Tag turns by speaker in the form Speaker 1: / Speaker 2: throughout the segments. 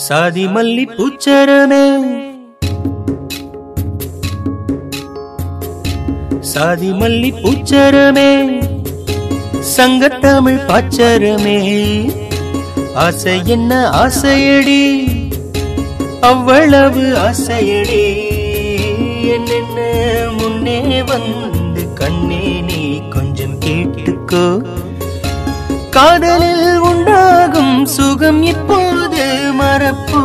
Speaker 1: சாதி மல்லி பூச்சரமே சாதி மல்லி பூச்சரமே சங்கத்தமிழ் பாச்சரமே ஆசை என்ன ஆசையடி அவ்வளவு ஆசையடி என்னென்ன முன்னே வந்து கண்ணே நீ கொஞ்சம் கேட்டுக்கோ காதலில் உண்டாகும் சுகம் இப்போது மறப்போ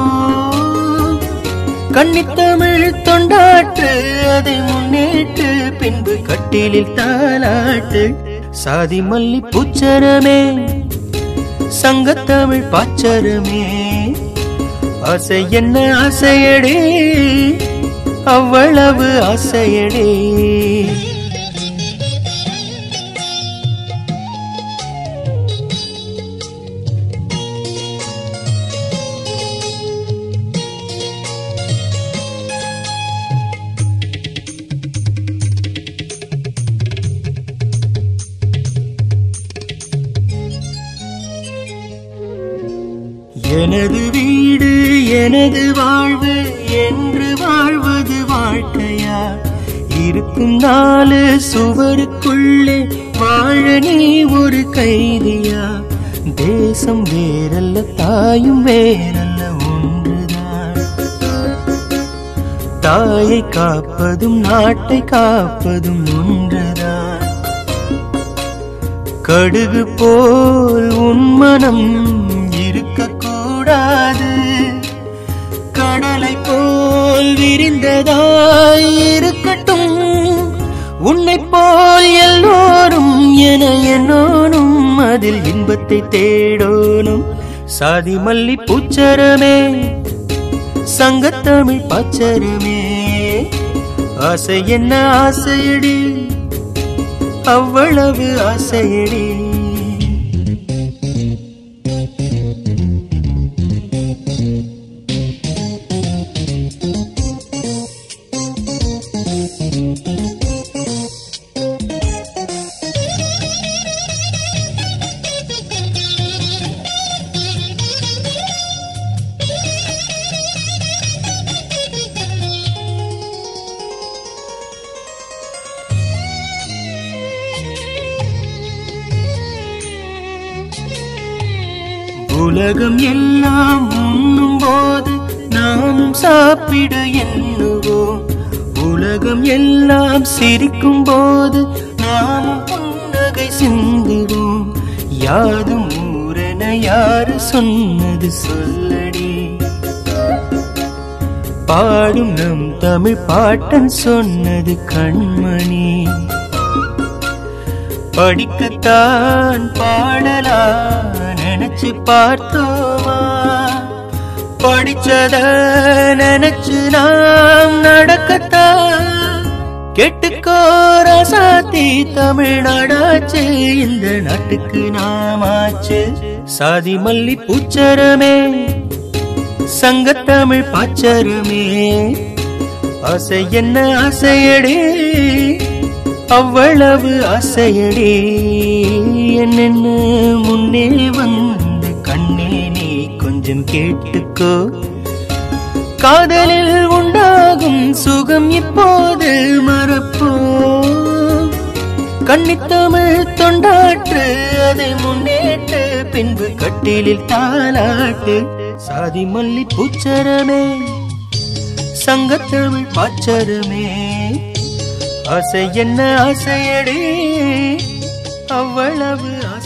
Speaker 1: கன்னித்தமிழ் தொண்டாற்று அதை முன்னேற்று பின்பு கட்டிலில் தாளாட்டு சாதி மல்லி பூச்சரமே சங்கத்தமிழ் பாச்சரமே ஆசை என்ன ஆசையடே அவ்வளவு ஆசையடே எனது வீடு எனது வாழ்வு என்று வாழ்வது வாழ்க்கையா இருக்கும் நாலு சுவருக்குள்ளே வாழ நீ ஒரு கைதியா தேசம் வேறல்ல தாயும் வேறல்ல ஒன்றுதான் தாயை காப்பதும் நாட்டை காப்பதும் ஒன்றுதான் கடுகு போல் உன் மனம் இருக்கக்கூடாது கடலை போல் விரிந்ததாய் இருக்கட்டும் உன்னை போல் எல்லோரும் என என்னோனும் அதில் இன்பத்தை தேடோனும் சாதி மல்லி பூச்சரமே சங்கத்தமிழ் பாச்சரமே ஆசை என்ன ஆசையடி அவ்வளவு ஆசையடி உலகம் எல்லாம் உண்ணும் போது நாமும் சாப்பிட எண்ணுவோம் உலகம் எல்லாம் சிரிக்கும் போது நாமும் புன்னகை சிந்துவோம் யாதும் ஊரென யாரு சொன்னது சொல்லடி பாடும் நம் தமிழ் பாட்டன் சொன்னது கண்மணி படிக்கத்தான் பாடலா நினைச்சு பார்த்தோமா படிச்சத நினைச்சு நாம் நடக்கத்தான் கெட்டுக்கோர சாத்தி தமிழ்நாடாச்சு இந்த நாட்டுக்கு நாமாச்சு சாதி மல்லி பூச்சரமே சங்கத்தமிழ் பாச்சரமே ஆசை என்ன ஆசையடே அவ்வளவு ஆசையடே என்னென்ன முன்னே வந்து கண்ணே நீ கொஞ்சம் கேட்டுக்கோ காதலில் உண்டாகும் சுகம் இப்போது மறப்போ கன்னித்தமிழ் தொண்டாற்று அதை முன்னேற்று பின்பு கட்டிலில் தாளாட்டு சாதி மல்லி பூச்சரமே சங்கத்தமிழ் பாச்சரமே ஆசை என்ன ஆசையடே அவ்வளவு